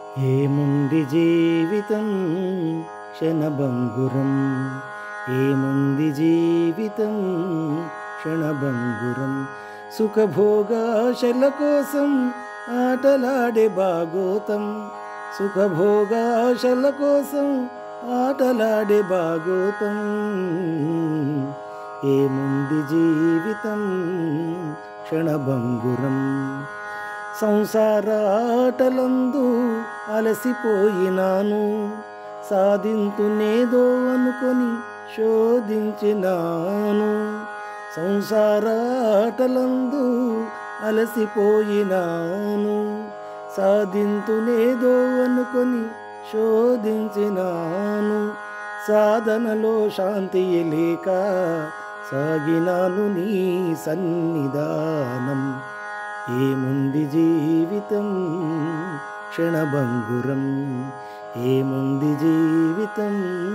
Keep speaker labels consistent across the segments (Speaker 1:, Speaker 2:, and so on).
Speaker 1: ఏముంది జీవితం క్షణభంగురం ఏముంది జీవితం క్షణభంగురం సుఖభోగాశల కోసం ఆటలాడే బాగోతం సుఖభోగాశల కోసం ఆటలాడే బాగోతం ఏముంది జీవితం క్షణభంగురం సంసారాటలందు అలసిపోయినాను సాధింతునేదో అనుకొని శోధించినాను సంసారాటలందు అలసిపోయినాను సాధింతునేదో అనుకొని శోధించినాను సాధనలో శాంతి లేక సాగినాను నీ సన్నిధానం ఏముంది జీవితం క్షణభంగురం ఏముంది జీవితం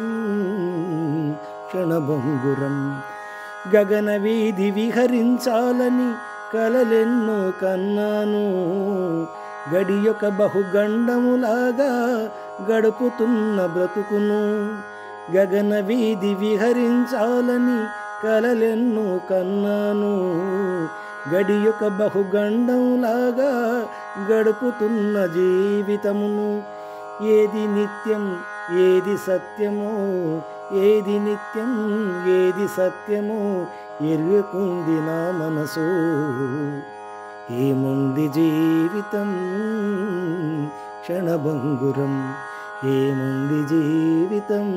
Speaker 1: క్షణభంగురం గగన వీధి విహరించాలని కలలెన్నో కన్నాను గడియొక బహుగండములాగా గడుపుతున్న బ్రతుకును గగన వీధి విహరించాలని కలలెన్నో కన్నాను గడియొక బహుగండంలాగా గడుపుతున్న జీవితమును ఏది నిత్యం ఏది సత్యమో ఏది నిత్యం ఏది సత్యమో ఎరుగుకుంది నా మనసు ఏముంది జీవితం క్షణభంగురం ఏముంది జీవితం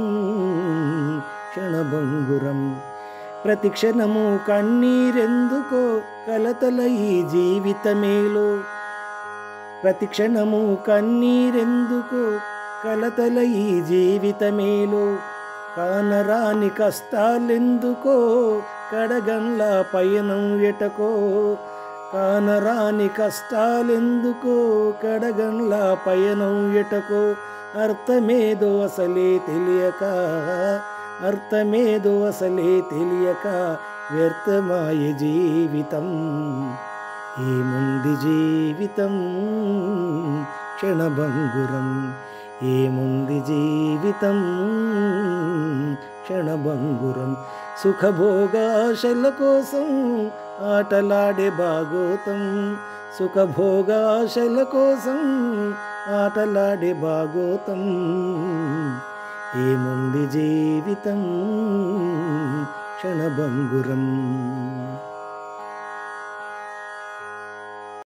Speaker 1: క్షణభంగురం ప్రతి క్షణము కన్నీరెందుకో కలతల ఈ జీవితమేలో ప్రతి క్షణము కన్నీరెందుకో కలతల ఈ జీవితమేలో కానరాని కష్టాలెందుకో కడగంల పయనం ఎటకో కానరాని కష్టాలెందుకో కడగంల పయనం ఎటకో అర్థమేదో అసలే తెలియక అర్థమేదో అసలే తెలియక వ్యర్థమాయ జీవితం ఏముంది జీవితం క్షణభంగురం ఏముంది జీవితం క్షణభంగురం సుఖభోగాశల కోసం ఆటలాడే బాగోతం సుఖభోగాశల కోసం ఆటలాడే బాగోతం ఏముంది జీవితం క్షణభంగురం